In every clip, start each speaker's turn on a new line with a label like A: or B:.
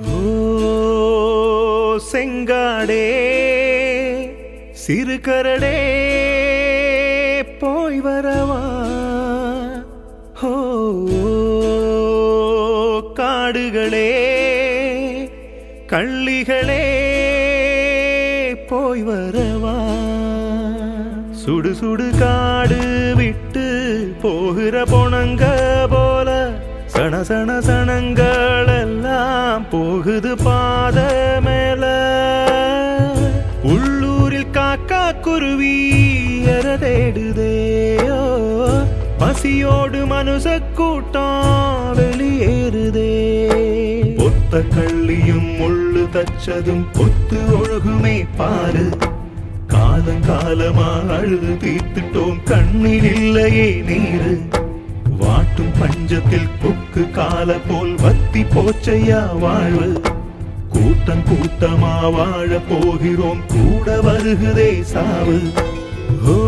A: ஓ செங்காடே சிறு கரடே போய் வரவா ஓ காடுகளே கள்ளிகளே போய் வரவா சுடு சுடு காடு விட்டு போகிற பொணங்க போல சண சண சணங்கள் எல்லாம் போகுது பாத மேல உள்ளூரில் காக்கா குருவி எர தேடுதேயோ பசியோடு மனுஷ கூட்டம் வெளியேறுதே ஒத்த கள்ளியும் முள்ளு தச்சதும் பொத்து ஒழுகுமே பாரு காலங்காலமா அழுது தீர்த்துட்டோம் கண்ணில் இல்லையே நீரு வாட்டும் பஞ்சத்தில் கொக்கு கால போல் வத்தி போச்சையா வாழ்வு கூட்டம் கூட்டமா வாழ போகிறோம் கூட வருகுதே சாவு ஓ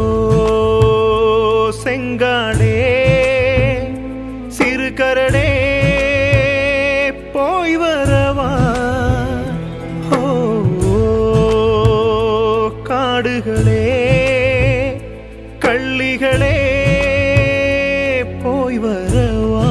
A: செங்காடே சிறு கரடே போய் வரவா ஓ காடுகளே கள்ளிகளே போய் வரவா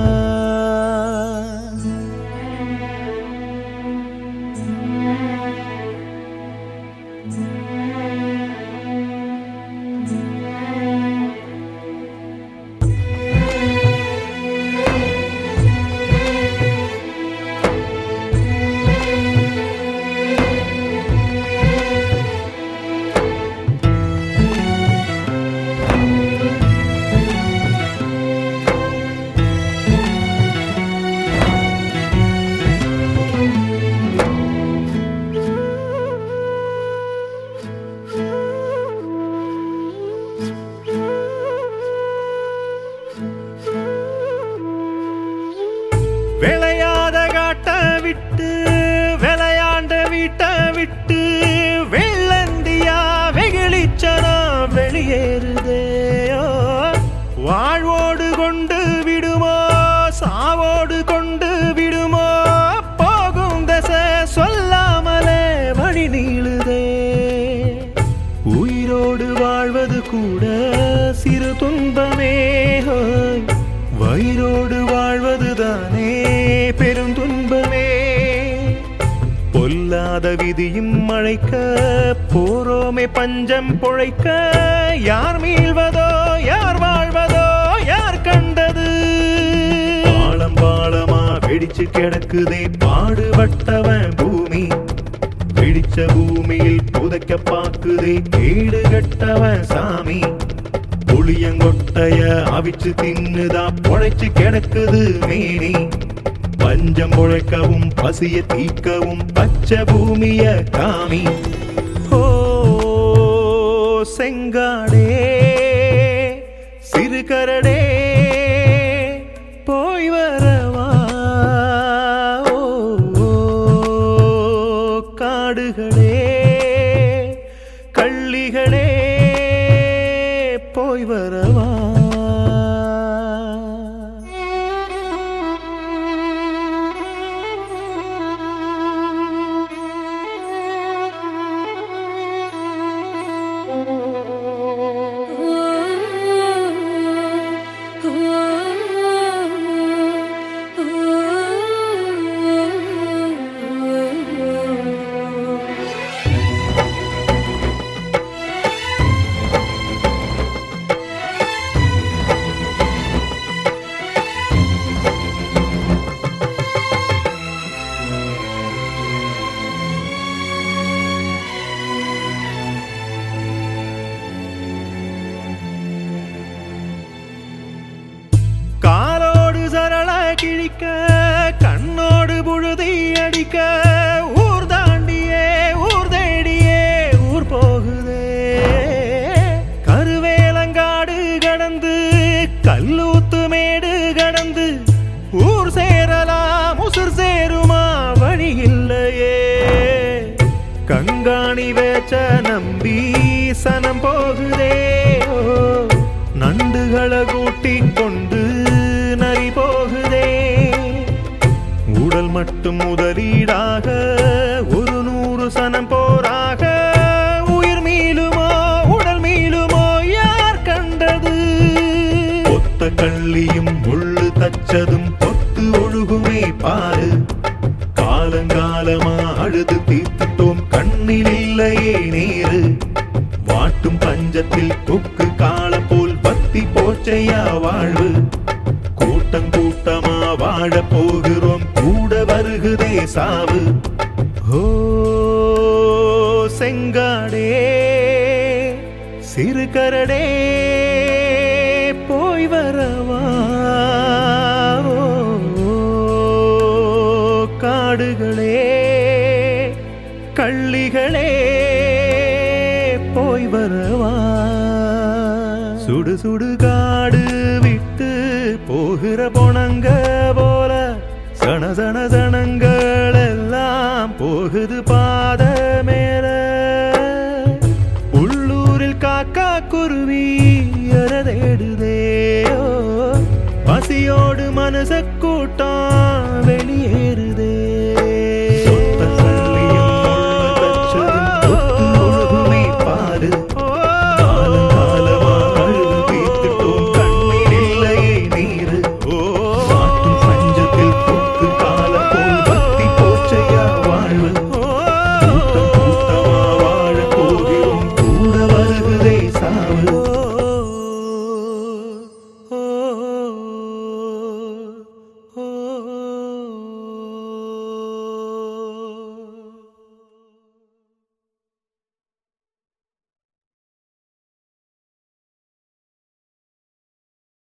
A: விளையாத காட்ட விட்டு விளையாண்ட வீட்டை விட்டு வெள்ளந்தியா வெகுளிச்சனா வெளியேறுதேயோ வாழ்வோடு கொண்டு விடுமோ சாவோடு கொண்டு விடுமோ போகும் தசை சொல்லாமலே வழி நீளுதே உயிரோடு வாழ்வது கூட சிறு துன்பமே ஹோய். வயிறோடு வாழ்வதுதானே பெரும் துன்பமே பொல்லாத விதியும் மழைக்க போரோமே பஞ்சம் பொழைக்க யார் மீள்வதோ யார் வாழ்வதோ யார் கண்டது பாலம் பாலமா வெடிச்சு கிடக்குதே பாடுபட்டவன் பூமி வெடிச்ச பூமியில் புதைக்க பாக்குதே கேடு கட்டவன் சாமி புளியங்கொட்டைய அவிச்சு தின்னுதா பொழைச்சு கிடக்குது மேனி பஞ்சம் பொழைக்கவும் பசிய தீக்கவும் பச்சை பூமிய காமி ஓ செங்காடே சிறு கரடே போய் வரவா ஓ, ஓ, காடுகளே கள்ளிகளே போய் வரவா காலோடு சரள கிழிக்க கண்ணோடு புழுதி அடிக்க ஊர் தாண்டியே ஊர் தேடியே ஊர் போகுதே கருவேலங்காடு கடந்து கல்லூத்து மேடு கடந்து ஊர் சேரலாம் உசுர் சேருமா வழி இல்லையே கங்காணி வேச்ச நம்பி சனம் போகுதே ஓ, நண்டுகளை கூட்டிக் கொண்டு நரி போகுதே உடல் மட்டும் முதலீடாக ஒரு நூறு சனம் போராக உயிர் மீளுமோ உடல் மீளுமோ யார் கண்டது ஒத்த கள்ளியும் முள்ளு தச்சதும் பொத்து ஒழுகுமே பாரு காலங்காலமா அழுது தீர்த்துட்டோம் கண்ணில் இல்லையே நீரு வாட்டும் பஞ்சத்தில் கொக்கு காள போல் பத்தி போச்சையா வாழ்வு கூட்டம் கூட்டமா வாழ போகிறோம் கூட வருகுதே சாவு ஓ செங்காடே சிறு கரடே போய் வரவா ஓ, காடுகளே கள்ளிகளே போய் வரவா சுடு சுடு காடு விட்டு போகிற பொணங்க போல சன சன சனங்கள் எல்லாம் போகுது பாத மேல உள்ளூரில் காக்கா குருவி அற தேடுதே ஓ, பசியோடு மனச